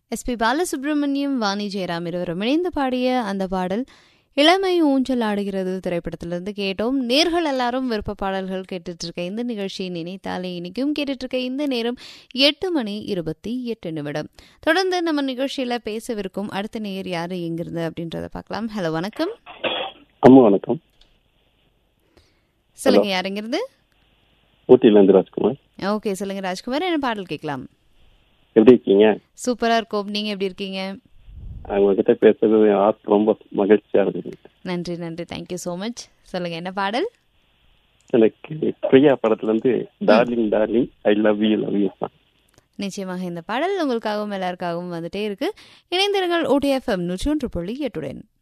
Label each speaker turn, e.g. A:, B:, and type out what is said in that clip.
A: SP Balasubramaniam Vani Jayaram இருவரும் இணைந்து பாடிய அந்த பாடல் இளமை ஊஞ்சல் ஆடுகிறது திரைப்படத்திலிருந்து கேட்டோம் நேர்கள் எல்லாரும் விருப்ப பாடல்கள் கேட்டுட்டு இருக்க இந்த நிகழ்ச்சியை நினைத்தாலே இன்னைக்கும் கேட்டுட்டு இருக்க இந்த நேரம் எட்டு மணி இருபத்தி எட்டு நிமிடம் தொடர்ந்து நம்ம நிகழ்ச்சியில பேசவிருக்கும் அடுத்த நேர் யாரு எங்கிருந்து அப்படின்றத பார்க்கலாம் ஹலோ வணக்கம்
B: அம்மா வணக்கம்
A: சொல்லுங்க யாருங்கிறது
B: ஊட்டியிலேருந்து ராஜ்குமார்
A: ஓகே சொல்லுங்க ராஜ்குமார் என்ன பாடல் கேட்கலாம்
B: எப்படி இருக்கீங்க
A: சூப்பரா இருக்கும் நீங்க எப்படி இருக்கீங்க
B: உங்ககிட்ட பேசுறது ஆசை ரொம்ப மகிழ்ச்சியா இருக்குது
A: நன்றி நன்றி தேங்க்யூ ஸோ மச் சொல்லுங்க என்ன பாடல்
B: எனக்கு பிரியா படத்துல இருந்து darling darling I love you love you தான்
A: நிச்சயமாக இந்த பாடல் உங்களுக்காகவும் எல்லாருக்காகவும் வந்துட்டே இருக்கு இணைந்திருங்கள் ஓடிஎஃப்எம் நூற்றி ஒன்று புள்ளி எட்டுடன்